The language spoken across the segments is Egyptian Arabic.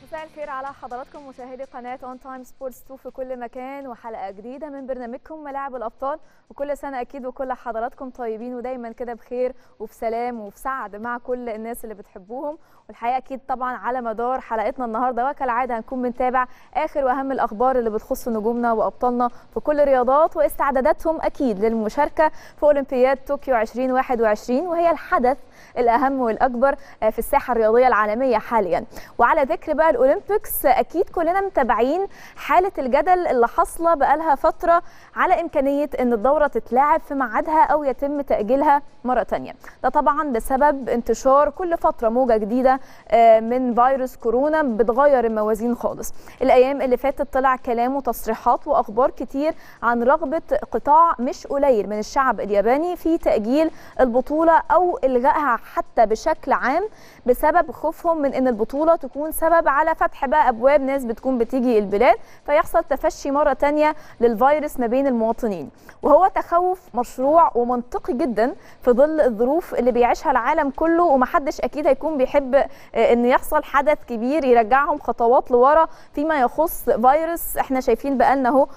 مساء الخير على حضراتكم مشاهدي قناة اون تايم سبورتس 2 في كل مكان وحلقة جديدة من برنامجكم ملاعب الأبطال وكل سنة أكيد وكل حضراتكم طيبين ودايما كده بخير وفي سلام وفي سعد مع كل الناس اللي بتحبوهم والحقيقة أكيد طبعا على مدار حلقتنا النهاردة وكالعادة هنكون بنتابع آخر وأهم الأخبار اللي بتخص نجومنا وأبطالنا في كل الرياضات واستعداداتهم أكيد للمشاركة في أولمبياد طوكيو 2021 وهي الحدث الأهم والأكبر في الساحة الرياضية العالمية حاليا وعلى ذكر بقى الأولمبيكس أكيد كلنا متابعين حالة الجدل اللي حاصلة بقالها فترة على إمكانية أن الدورة تتلعب في ميعادها أو يتم تأجيلها مرة تانية ده طبعا بسبب انتشار كل فترة موجة جديدة من فيروس كورونا بتغير الموازين خالص الأيام اللي فاتت طلع كلام وتصريحات وأخبار كتير عن رغبة قطاع مش قليل من الشعب الياباني في تأجيل البطولة أو إلغائها حتى بشكل عام بسبب خوفهم من ان البطوله تكون سبب على فتح بقى ابواب ناس بتكون بتيجي البلاد فيحصل تفشي مره تانية للفيروس ما بين المواطنين وهو تخوف مشروع ومنطقي جدا في ظل الظروف اللي بيعيشها العالم كله ومحدش اكيد هيكون بيحب ان يحصل حدث كبير يرجعهم خطوات لورا فيما يخص فيروس احنا شايفين بقالنا اهو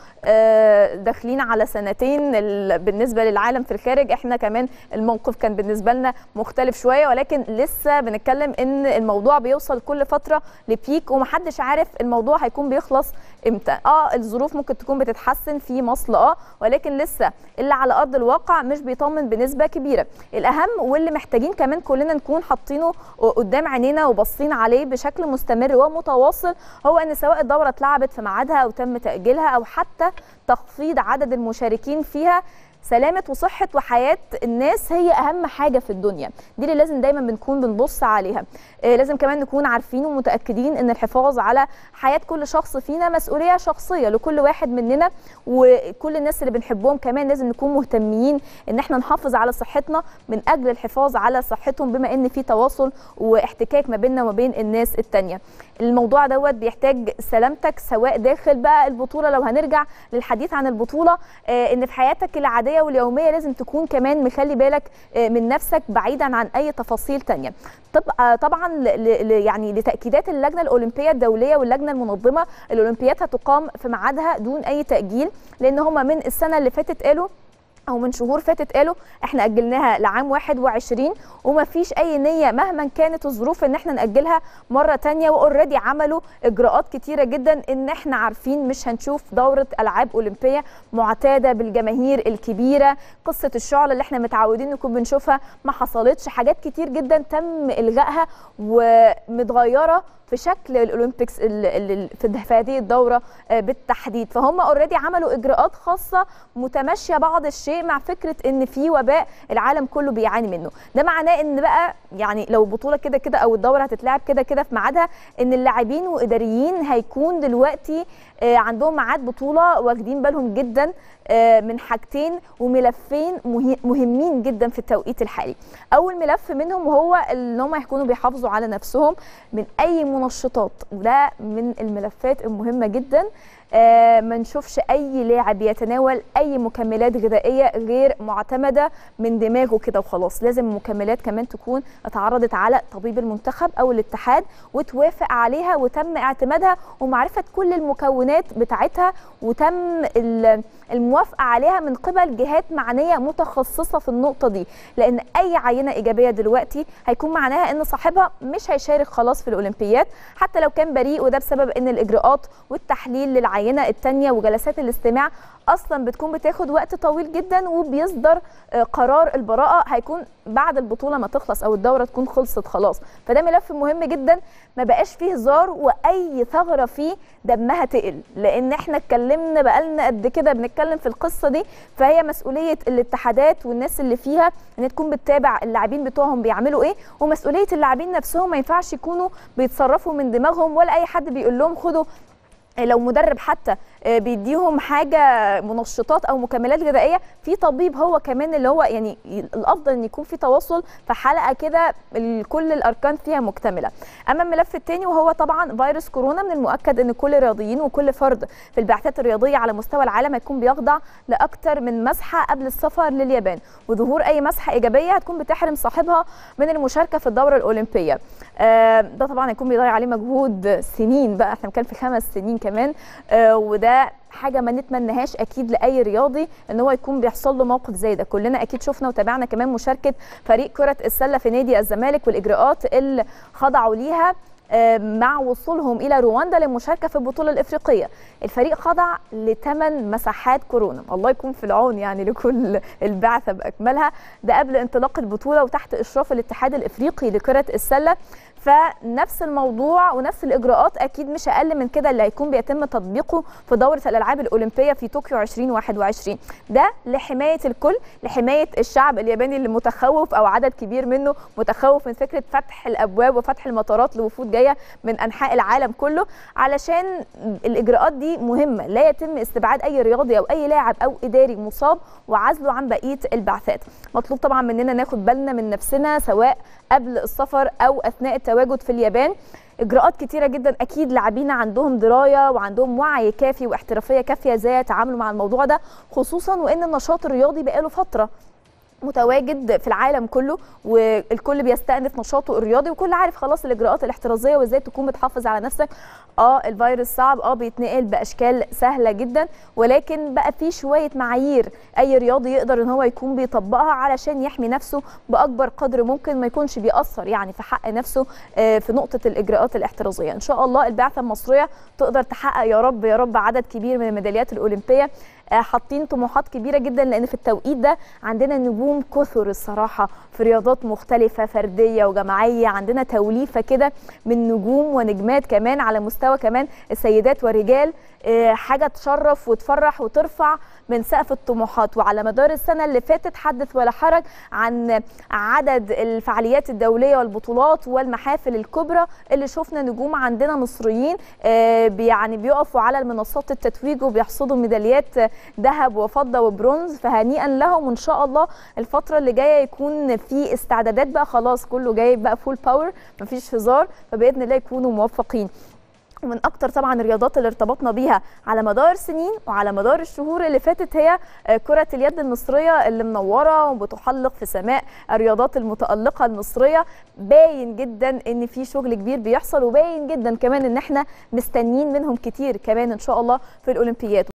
داخلين على سنتين بالنسبه للعالم في الخارج احنا كمان الموقف كان بالنسبه لنا مختلف شويه ولكن لسه بنتكلم ان الموضوع بيوصل كل فتره لبيك ومحدش عارف الموضوع هيكون بيخلص امتى اه الظروف ممكن تكون بتتحسن في مصر اه ولكن لسه اللي على ارض الواقع مش بيطمن بنسبه كبيره الاهم واللي محتاجين كمان كلنا نكون حاطينه قدام عينينا وباصين عليه بشكل مستمر ومتواصل هو ان سواء الدوره اتلعبت في ميعادها او تم تاجيلها او حتى تخفيض عدد المشاركين فيها سلامة وصحة وحياة الناس هي أهم حاجة في الدنيا دي اللي لازم دايما بنكون بنبص عليها آه لازم كمان نكون عارفين ومتأكدين أن الحفاظ على حياة كل شخص فينا مسؤولية شخصية لكل واحد مننا وكل الناس اللي بنحبهم كمان لازم نكون مهتمين أن احنا نحافظ على صحتنا من أجل الحفاظ على صحتهم بما أن في تواصل واحتكاك ما بيننا وما بين الناس التانية الموضوع دوت بيحتاج سلامتك سواء داخل بقى البطولة لو هنرجع للحديث عن البطولة آه أن في حياتك العادية العاديه واليوميه لازم تكون كمان مخلي بالك من نفسك بعيدا عن اي تفاصيل تانية طب طبعا يعني لتاكيدات اللجنه الاولمبيه الدوليه واللجنه المنظمه الاولمبياد هتقام في ميعادها دون اي تاجيل لان هم من السنه اللي فاتت قالوا او من شهور فاتت قالوا احنا اجلناها لعام 21 وما فيش اي نيه مهما كانت الظروف ان احنا ناجلها مره ثانيه واوريدي عملوا اجراءات كتيره جدا ان احنا عارفين مش هنشوف دوره العاب اولمبيه معتاده بالجماهير الكبيره قصه الشعله اللي احنا متعودين نكون بنشوفها ما حصلتش حاجات كتير جدا تم الغائها ومتغيره في شكل الاولمبيكس اللي في هذه الدوره بالتحديد فهم اوريدي عملوا اجراءات خاصه متماشيه بعض الشيء مع فكره ان في وباء العالم كله بيعاني منه ده معناه ان بقى يعني لو البطوله كده كده او الدوره هتتلعب كده كده في ميعادها ان اللاعبين واداريين هيكون دلوقتي عندهم ميعاد بطوله واخدين بالهم جدا من حاجتين وملفين مهمين جدا في التوقيت الحالي اول ملف منهم هو ان هم يكونوا بيحافظوا على نفسهم من اي منشطات وده من الملفات المهمه جدا آه ما نشوفش اي لاعب يتناول اي مكملات غذائيه غير معتمده من دماغه كده وخلاص لازم المكملات كمان تكون اتعرضت على طبيب المنتخب او الاتحاد وتوافق عليها وتم اعتمادها ومعرفه كل المكونات بتاعتها وتم الموافقه عليها من قبل جهات معنيه متخصصه في النقطه دي لان اي عينه ايجابيه دلوقتي هيكون معناها ان صاحبها مش هيشارك خلاص في الاولمبياد حتى لو كان بريء وده بسبب ان الاجراءات والتحليل للعينه العينه الثانيه وجلسات الاستماع اصلا بتكون بتاخد وقت طويل جدا وبيصدر قرار البراءه هيكون بعد البطوله ما تخلص او الدوره تكون خلصت خلاص فده ملف مهم جدا ما بقاش فيه هزار واي ثغره فيه دمها تقل لان احنا اتكلمنا بقالنا قد كده بنتكلم في القصه دي فهي مسؤوليه الاتحادات والناس اللي فيها ان تكون بتتابع اللاعبين بتوعهم بيعملوا ايه ومسؤوليه اللاعبين نفسهم ما ينفعش يكونوا بيتصرفوا من دماغهم ولا اي حد بيقول لهم خدوا لو مدرب حتى آه، بيديهم حاجه منشطات او مكملات غذائيه في طبيب هو كمان اللي هو يعني الافضل ان يكون في تواصل في حلقه كده ال- كل الاركان فيها مكتمله اما الملف الثاني وهو طبعا فيروس كورونا من المؤكد ان كل الرياضيين وكل فرد في البعثات الرياضيه على مستوى العالم هيكون بيخضع لاكثر من مسحه قبل السفر لليابان وظهور اي مسحه ايجابيه هتكون بتحرم صاحبها من المشاركه في الدوره الاولمبيه آه، ده طبعا هيكون بيضيع عليه مجهود سنين بقى احنا كان في خمس سنين كمان آه، وده حاجه ما نتمناهاش اكيد لاي رياضي ان هو يكون بيحصل له موقف زي ده كلنا اكيد شفنا وتابعنا كمان مشاركه فريق كره السله في نادي الزمالك والاجراءات اللي خضعوا ليها آه، مع وصولهم الى رواندا للمشاركه في البطوله الافريقيه الفريق خضع لثمان مساحات كورونا الله يكون في العون يعني لكل البعثه باكملها ده قبل انطلاق البطوله وتحت اشراف الاتحاد الافريقي لكره السله فنفس الموضوع ونفس الاجراءات اكيد مش اقل من كده اللي هيكون بيتم تطبيقه في دوره الالعاب الاولمبيه في طوكيو 2021 ده لحمايه الكل لحمايه الشعب الياباني اللي متخوف او عدد كبير منه متخوف من فكره فتح الابواب وفتح المطارات لوفود جايه من انحاء العالم كله علشان الاجراءات دي مهمه لا يتم استبعاد اي رياضي او اي لاعب او اداري مصاب وعزله عن بقيه البعثات مطلوب طبعا مننا ناخد بالنا من نفسنا سواء قبل السفر او اثناء التواجد في اليابان اجراءات كتيره جدا اكيد لاعبينا عندهم درايه وعندهم وعي كافي واحترافيه كافيه ازاي يتعاملوا مع الموضوع ده خصوصا وان النشاط الرياضي بقاله فتره متواجد في العالم كله والكل بيستأنف نشاطه الرياضي وكل عارف خلاص الاجراءات الاحترازيه وازاي تكون بتحافظ على نفسك اه الفيروس صعب اه بيتنقل باشكال سهله جدا ولكن بقى في شويه معايير اي رياضي يقدر ان هو يكون بيطبقها علشان يحمي نفسه باكبر قدر ممكن ما يكونش بيأثر يعني في حق نفسه آه، في نقطه الاجراءات الاحترازيه ان شاء الله البعثه المصريه تقدر تحقق يا رب يا رب عدد كبير من الميداليات الاولمبيه آه، حاطين طموحات كبيره جدا لان في التوقيت ده عندنا نجوم كثر الصراحه في رياضات مختلفه فرديه وجماعيه عندنا توليفه كده من نجوم ونجمات كمان على مستوى كمان السيدات والرجال آه، حاجه تشرف وتفرح وترفع من سقف الطموحات وعلى مدار السنه اللي فاتت حدث ولا حرج عن عدد الفعاليات الدوليه والبطولات والمحافل الكبرى اللي شفنا نجوم عندنا مصريين آه، بي- يعني بيقفوا على المنصات التتويج وبيحصدوا ميداليات ذهب وفضه وبرونز فهنيئا لهم وان شاء الله الفتره اللي جايه يكون في استعدادات بقى خلاص كله جاي بقى فول باور مفيش هزار فباذن الله يكونوا موفقين ومن اكتر طبعا الرياضات اللي ارتبطنا بيها على مدار سنين وعلى مدار الشهور اللي فاتت هي آه، كرة اليد المصرية اللي منورة وبتحلق في سماء الرياضات المتألقة المصرية باين جدا ان في شغل كبير بيحصل وباين جدا كمان ان احنا مستنيين منهم كتير كمان ان شاء الله في الاولمبياد